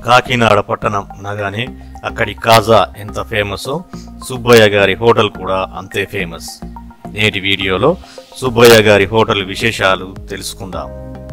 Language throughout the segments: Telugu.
కాకినాడ పట్టణం అనగానే అక్కడి కాజా ఎంత ఫేమసో సుబ్బయ్య గారి హోటల్ కూడా అంతే ఫేమస్ నేటి వీడియోలో సుబ్బయ్య గారి హోటల్ విశేషాలు తెలుసుకుందాం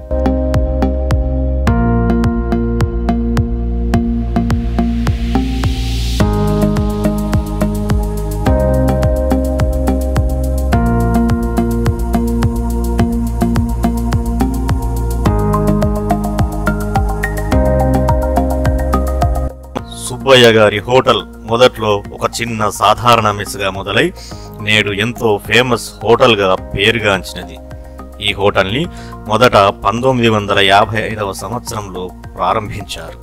సుబ్బయ్య గారి హోటల్ మొదట్లో ఒక చిన్న సాధారణ మెస్గా మొదలై నేడు ఎంతో ఫేమస్ హోటల్గా పేరుగాంచినది ఈ హోటల్ని మొదట పంతొమ్మిది వందల యాభై ఐదవ సంవత్సరంలో ప్రారంభించారు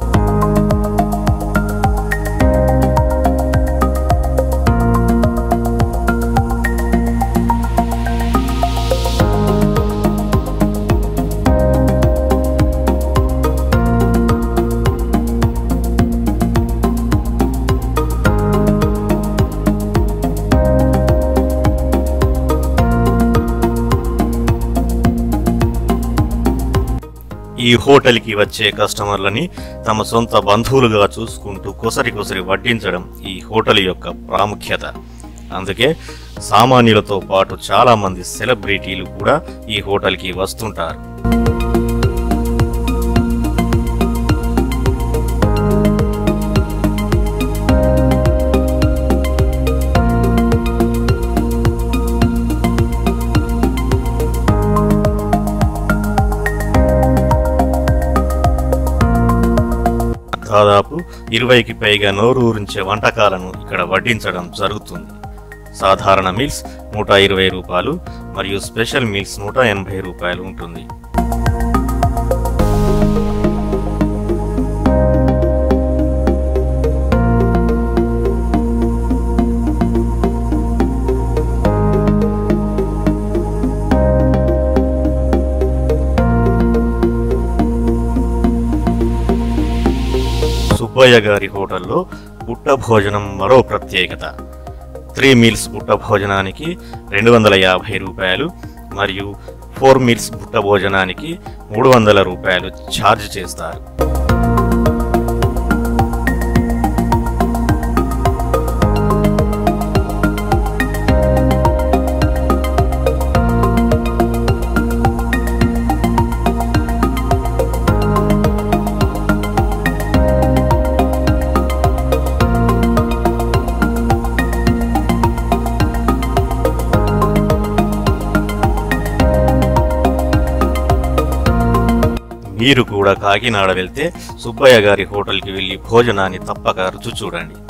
ఈ హోటల్కి వచ్చే కస్టమర్లని తమ సొంత బంధువులుగా చూసుకుంటూ కొసరి కొసరి వడ్డించడం ఈ హోటల్ యొక్క ప్రాముఖ్యత అందుకే సామాన్యులతో పాటు చాలా మంది సెలబ్రిటీలు కూడా ఈ హోటల్కి వస్తుంటారు దాదాపు ఇరవైకి పైగా నోరూరించే వంటకాలను ఇక్కడ వడ్డించడం జరుగుతుంది సాధారణ మీల్స్ నూట ఇరవై రూపాయలు మరియు స్పెషల్ మీల్స్ నూట ఎనభై రూపాయలు ఉంటుంది సుబ్బయ్య గారి హోటల్లో బుట్ట భోజనం మరో ప్రత్యేకత త్రీ మీల్స్ బుట్ట భోజనానికి రెండు వందల యాభై రూపాయలు మరియు ఫోర్ మీల్స్ బుట్ట భోజనానికి మూడు వందల రూపాయలు ఛార్జ్ చేస్తారు మీరు కూడా కాకినాడ వెళ్తే సుబ్బయ్య గారి హోటల్కి వెళ్ళి భోజనాన్ని తప్పక రుచి చూడండి